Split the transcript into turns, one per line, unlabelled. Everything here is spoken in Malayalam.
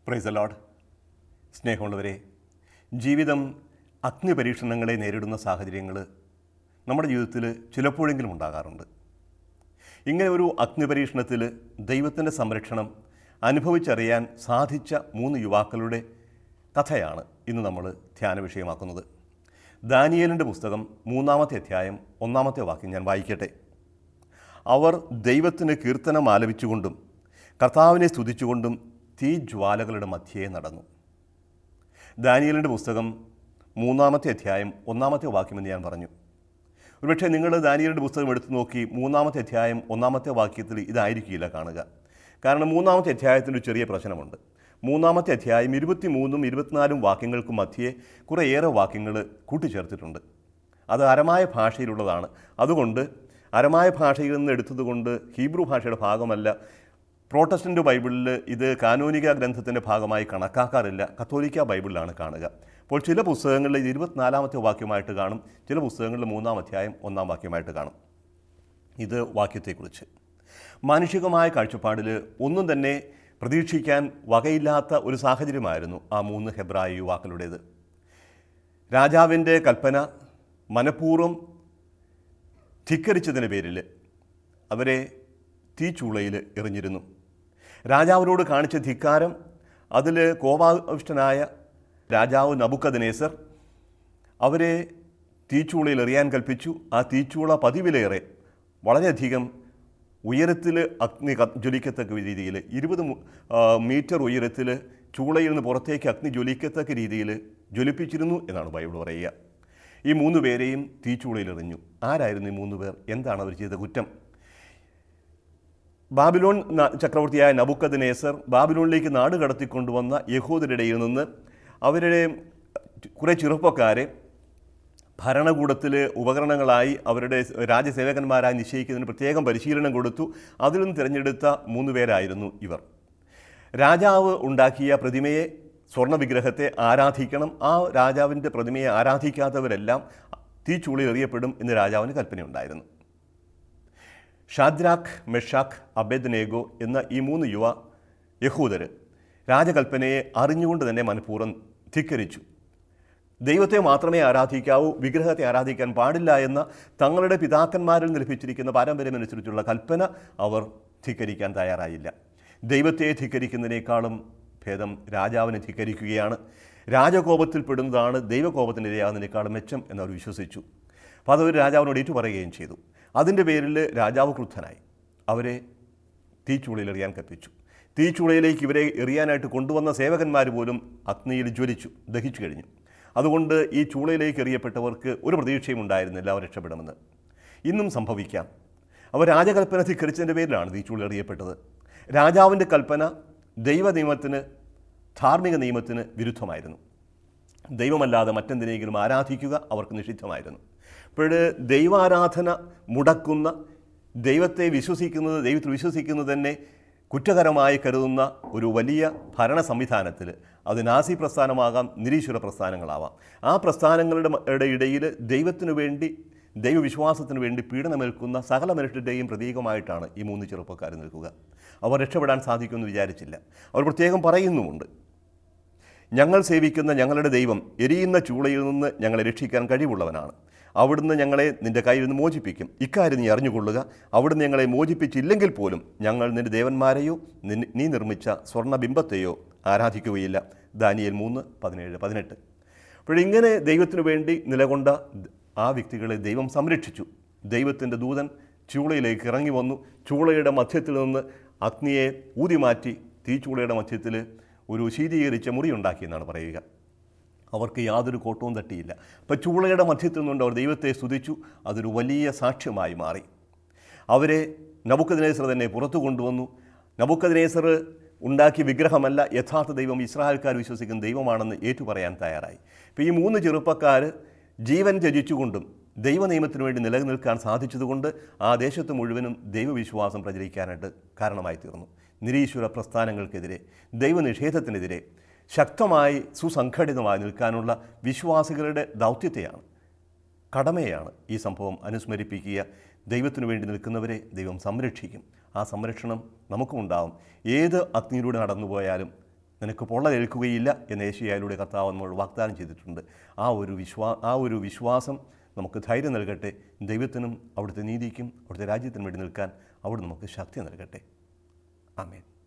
പ്രൈസ് ലോഡ് സ്നേഹമുള്ളവരെ ജീവിതം അഗ്നിപരീക്ഷണങ്ങളെ നേരിടുന്ന സാഹചര്യങ്ങൾ നമ്മുടെ ജീവിതത്തിൽ ചിലപ്പോഴെങ്കിലും ഉണ്ടാകാറുണ്ട് ഇങ്ങനെ ഒരു അഗ്നിപരീക്ഷണത്തിൽ ദൈവത്തിൻ്റെ സംരക്ഷണം അനുഭവിച്ചറിയാൻ സാധിച്ച മൂന്ന് യുവാക്കളുടെ കഥയാണ് ഇന്ന് നമ്മൾ ധ്യാന വിഷയമാക്കുന്നത് ദാനിയേലിൻ്റെ പുസ്തകം മൂന്നാമത്തെ അധ്യായം ഒന്നാമത്തെ വാക്യം ഞാൻ വായിക്കട്ടെ അവർ ദൈവത്തിന് കീർത്തനം ആലപിച്ചുകൊണ്ടും കർത്താവിനെ സ്തുതിച്ചുകൊണ്ടും തീജ്വാലകളുടെ മധ്യേ നടന്നു ദാനിയലിൻ്റെ പുസ്തകം മൂന്നാമത്തെ അധ്യായം ഒന്നാമത്തെ വാക്യമെന്ന് ഞാൻ പറഞ്ഞു ഒരുപക്ഷെ നിങ്ങൾ ദാനിയലിൻ്റെ പുസ്തകം എടുത്തു നോക്കി മൂന്നാമത്തെ അധ്യായം ഒന്നാമത്തെ വാക്യത്തിൽ ഇതായിരിക്കില്ല കാണുക കാരണം മൂന്നാമത്തെ അധ്യായത്തിന് ഒരു ചെറിയ പ്രശ്നമുണ്ട് മൂന്നാമത്തെ അധ്യായം ഇരുപത്തി മൂന്നും ഇരുപത്തിനാലും വാക്യങ്ങൾക്ക് മധ്യേ കുറേയേറെ വാക്യങ്ങൾ കൂട്ടിച്ചേർത്തിട്ടുണ്ട് അത് അരമായ ഭാഷയിലുള്ളതാണ് അതുകൊണ്ട് അരമായ ഭാഷയിൽ നിന്ന് എടുത്തതുകൊണ്ട് ഹീബ്രു ഭാഷയുടെ ഭാഗമല്ല പ്രോട്ടസ്റ്റൻ്റ് ബൈബിളിൽ ഇത് കാനോനിക ഗ്രന്ഥത്തിൻ്റെ ഭാഗമായി കണക്കാക്കാറില്ല കത്തോലിക്ക ബൈബിളിലാണ് കാണുക അപ്പോൾ ചില പുസ്തകങ്ങളിൽ ഇത് ഇരുപത്തിനാലാമത്തെ വാക്യമായിട്ട് കാണും ചില പുസ്തകങ്ങളിൽ മൂന്നാം അധ്യായം ഒന്നാം വാക്യമായിട്ട് കാണും ഇത് വാക്യത്തെക്കുറിച്ച് മാനുഷികമായ കാഴ്ചപ്പാടിൽ ഒന്നും തന്നെ പ്രതീക്ഷിക്കാൻ വകയില്ലാത്ത ഒരു സാഹചര്യമായിരുന്നു ആ മൂന്ന് ഹെബ്രായ യുവാക്കളുടേത് രാജാവിൻ്റെ കൽപ്പന മനഃപൂർവ്വം ധിക്കരിച്ചതിൻ്റെ പേരിൽ അവരെ തീച്ചൂളയിൽ എറിഞ്ഞിരുന്നു രാജാവിനോട് കാണിച്ച ധിക്കാരം അതിൽ കോപാവിഷ്ടനായ രാജാവ് നബുക്കദനേസർ അവരെ തീച്ചൂളയിൽ എറിയാൻ കൽപ്പിച്ചു ആ തീച്ചൂള പതിവിലേറെ വളരെയധികം ഉയരത്തിൽ അഗ്നി ക- ജ്വലിക്കത്തക്ക രീതിയിൽ ഇരുപത് മു- ആ, മീറ്റർ ഉയരത്തിൽ ചൂളയിൽ നിന്ന് പുറത്തേക്ക് അഗ്നി ജ്വലിക്കത്തക്ക രീതിയിൽ ജ്വലിപ്പിച്ചിരുന്നു എന്നാണ് ബൈബിൾ പറയുക ഈ മൂന്ന് പേരെയും തീച്ചൂളയിൽ എറിഞ്ഞു ആരായിരുന്നു ഈ മൂന്ന് പേർ എന്താണ് അവർ ചെയ്ത കുറ്റം ബാബിലോൺ ന- ചക്രവർത്തിയായ നബുക്കദ്നേസർ ബാബിലോണിലേക്ക് നാട് കടത്തിക്കൊണ്ടുവന്ന യഹൂദരുടെ ഇടയിൽ നിന്ന് അവരുടെ കുറേ ചെറുപ്പക്കാരെ ഭരണകൂടത്തിൽ ഉപകരണങ്ങളായി അവരുടെ രാജ്യസേവകന്മാരായി നിശ്ചയിക്കുന്നതിന് പ്രത്യേകം പരിശീലനം കൊടുത്തു അതിൽ നിന്ന് തിരഞ്ഞെടുത്ത മൂന്ന് പേരായിരുന്നു ഇവർ രാജാവ് ഉണ്ടാക്കിയ പ്രതിമയെ സ്വർണ്ണ വിഗ്രഹത്തെ ആരാധിക്കണം ആ രാജാവിൻ്റെ പ്രതിമയെ ആരാധിക്കാത്തവരെല്ലാം തീച്ചൂളിൽ എറിയപ്പെടും എന്ന് രാജാവിന് കൽപ്പനയുണ്ടായിരുന്നു ഷാദ്രാഖ് മെഷാഖ് അബേദ്നേഗോ എന്ന ഈ മൂന്ന് യുവ യഹൂദർ രാജകൽപ്പനയെ അറിഞ്ഞുകൊണ്ട് തന്നെ മനഃപൂർവ്വം ധിക്കരിച്ചു ദൈവത്തെ മാത്രമേ ആരാധിക്കാവൂ വിഗ്രഹത്തെ ആരാധിക്കാൻ പാടില്ല എന്ന തങ്ങളുടെ പിതാക്കന്മാരിൽ നിന്ന് ലഭിച്ചിരിക്കുന്ന പാരമ്പര്യമനുസരിച്ചുള്ള കൽപ്പന അവർ ധിക്കരിക്കാൻ തയ്യാറായില്ല ദൈവത്തെ ധിക്കരിക്കുന്നതിനേക്കാളും ഭേദം രാജാവിനെ ധിക്കരിക്കുകയാണ് രാജകോപത്തിൽപ്പെടുന്നതാണ് ദൈവകോപത്തിനിരയാകുന്നതിനേക്കാളും മെച്ചം എന്നവർ വിശ്വസിച്ചു അപ്പോൾ അതവർ രാജാവിനോട് ഏറ്റു പറയുകയും ചെയ്തു അതിൻ്റെ പേരിൽ രാജാവ് ക്രുദ്ധനായി അവരെ തീച്ചൂളയിൽ എറിയാൻ കൽപ്പിച്ചു തീച്ചൂളയിലേക്ക് ഇവരെ എറിയാനായിട്ട് കൊണ്ടുവന്ന സേവകന്മാർ പോലും അഗ്നിയിൽ ജ്വലിച്ചു ദഹിച്ചു കഴിഞ്ഞു അതുകൊണ്ട് ഈ ചൂളയിലേക്ക് എറിയപ്പെട്ടവർക്ക് ഒരു പ്രതീക്ഷയും ഉണ്ടായിരുന്നില്ല അവർ രക്ഷപ്പെടുമെന്ന് ഇന്നും സംഭവിക്കാം അവർ രാജകൽപ്പന ധിക്കരിച്ചതിൻ്റെ പേരിലാണ് തീച്ചൂള എറിയപ്പെട്ടത് രാജാവിൻ്റെ കൽപ്പന ദൈവ നിയമത്തിന് ധാർമ്മിക നിയമത്തിന് വിരുദ്ധമായിരുന്നു ദൈവമല്ലാതെ മറ്റെന്തിനെങ്കിലും ആരാധിക്കുക അവർക്ക് നിഷിദ്ധമായിരുന്നു അപ്പോൾ ദൈവാരാധന മുടക്കുന്ന ദൈവത്തെ വിശ്വസിക്കുന്നത് ദൈവത്തിൽ വിശ്വസിക്കുന്നത് തന്നെ കുറ്റകരമായി കരുതുന്ന ഒരു വലിയ ഭരണ സംവിധാനത്തിൽ അത് നാസി പ്രസ്ഥാനമാകാം നിരീശ്വര പ്രസ്ഥാനങ്ങളാവാം ആ പ്രസ്ഥാനങ്ങളുടെ മ- ടെ ഇടയിൽ ദൈവത്തിനു വേണ്ടി ദൈവവിശ്വാസത്തിന് വേണ്ടി പീഡനമേൽക്കുന്ന സകല മനുഷ്യരുടെയും പ്രതീകമായിട്ടാണ് ഈ മൂന്ന് ചെറുപ്പക്കാർ നിൽക്കുക അവർ രക്ഷപ്പെടാൻ സാധിക്കുമെന്ന് വിചാരിച്ചില്ല അവർ പ്രത്യേകം പറയുന്നുമുണ്ട് ഞങ്ങൾ സേവിക്കുന്ന ഞങ്ങളുടെ ദൈവം എരിയുന്ന ചൂളയിൽ നിന്ന് ഞങ്ങളെ രക്ഷിക്കാൻ കഴിവുള്ളവനാണ് അവിടുന്ന് ഞങ്ങളെ നിന്റെ കയ്യിൽ നിന്ന് മോചിപ്പിക്കും ഇക്കാര്യം നീ അറിഞ്ഞുകൊള്ളുക അവിടുന്ന് ഞങ്ങളെ മോചിപ്പിച്ചില്ലെങ്കിൽ പോലും ഞങ്ങൾ നിന്റെ ദേവന്മാരെയോ നിൻ- നീ നിർമ്മിച്ച സ്വർണ്ണബിംബത്തെയോ ആരാധിക്കുകയില്ല ദാനിയേൽ മൂന്ന് പതിനേഴ് പതിനെട്ട് അപ്പോഴിങ്ങനെ ദൈവത്തിനു വേണ്ടി നിലകൊണ്ട ആ വ്യക്തികളെ ദൈവം സംരക്ഷിച്ചു ദൈവത്തിൻ്റെ ദൂതൻ ചൂളയിലേക്ക് ഇറങ്ങി വന്നു ചൂളയുടെ മധ്യത്തിൽ നിന്ന് അഗ്നിയെ ഊതി മാറ്റി തീച്ചൂളയുടെ മധ്യത്തിൽ ഒരു ശീതീകരിച്ച മുറി ഉണ്ടാക്കിയെന്നാണ് പറയുക അവർക്ക് യാതൊരു കോട്ടവും തട്ടിയില്ല അപ്പോൾ ചൂളയുടെ മധ്യത്തിൽ നിന്നുകൊണ്ട് അവർ ദൈവത്തെ സ്തുതിച്ചു അതൊരു വലിയ സാക്ഷ്യമായി മാറി അവരെ നബുക്കദിനേസർ തന്നെ പുറത്തു കൊണ്ടുവന്നു നബുക്കദിനേസർ ഉണ്ടാക്കിയ വിഗ്രഹമല്ല യഥാർത്ഥ ദൈവം ഇസ്രായേൽക്കാർ വിശ്വസിക്കുന്ന ദൈവമാണെന്ന് ഏറ്റുപറയാൻ തയ്യാറായി അപ്പോൾ ഈ മൂന്ന് ചെറുപ്പക്കാർ ജീവൻ ത്യജിച്ചുകൊണ്ടും ദൈവനിയമത്തിന് വേണ്ടി നിലനിൽക്കാൻ സാധിച്ചതുകൊണ്ട് ആ ദേശത്ത് മുഴുവനും ദൈവവിശ്വാസം പ്രചരിക്കാനായിട്ട് കാരണമായി തീർന്നു നിരീശ്വര പ്രസ്ഥാനങ്ങൾക്കെതിരെ ദൈവനിഷേധത്തിനെതിരെ ശക്തമായി സുസംഘടിതമായി നിൽക്കാനുള്ള വിശ്വാസികളുടെ ദൗത്യത്തെയാണ് കടമയാണ് ഈ സംഭവം അനുസ്മരിപ്പിക്കുക ദൈവത്തിനു വേണ്ടി നിൽക്കുന്നവരെ ദൈവം സംരക്ഷിക്കും ആ സംരക്ഷണം നമുക്കും ഉണ്ടാവും ഏത് അഗ്നിയിലൂടെ നടന്നുപോയാലും നിനക്ക് പൊള്ളലേൽക്കുകയില്ല എന്ന് ഏഷ്യായിലൂടെ കർത്താവ് നമ്മൾ വാഗ്ദാനം ചെയ്തിട്ടുണ്ട് ആ ഒരു വിശ്വാ ആ ഒരു വിശ്വാസം നമുക്ക് ധൈര്യം നൽകട്ടെ ദൈവത്തിനും അവിടുത്തെ നീതിക്കും അവിടുത്തെ രാജ്യത്തിനും വേണ്ടി നിൽക്കാൻ അവിടെ നമുക്ക് ശക്തി നൽകട്ടെ ആമേൻ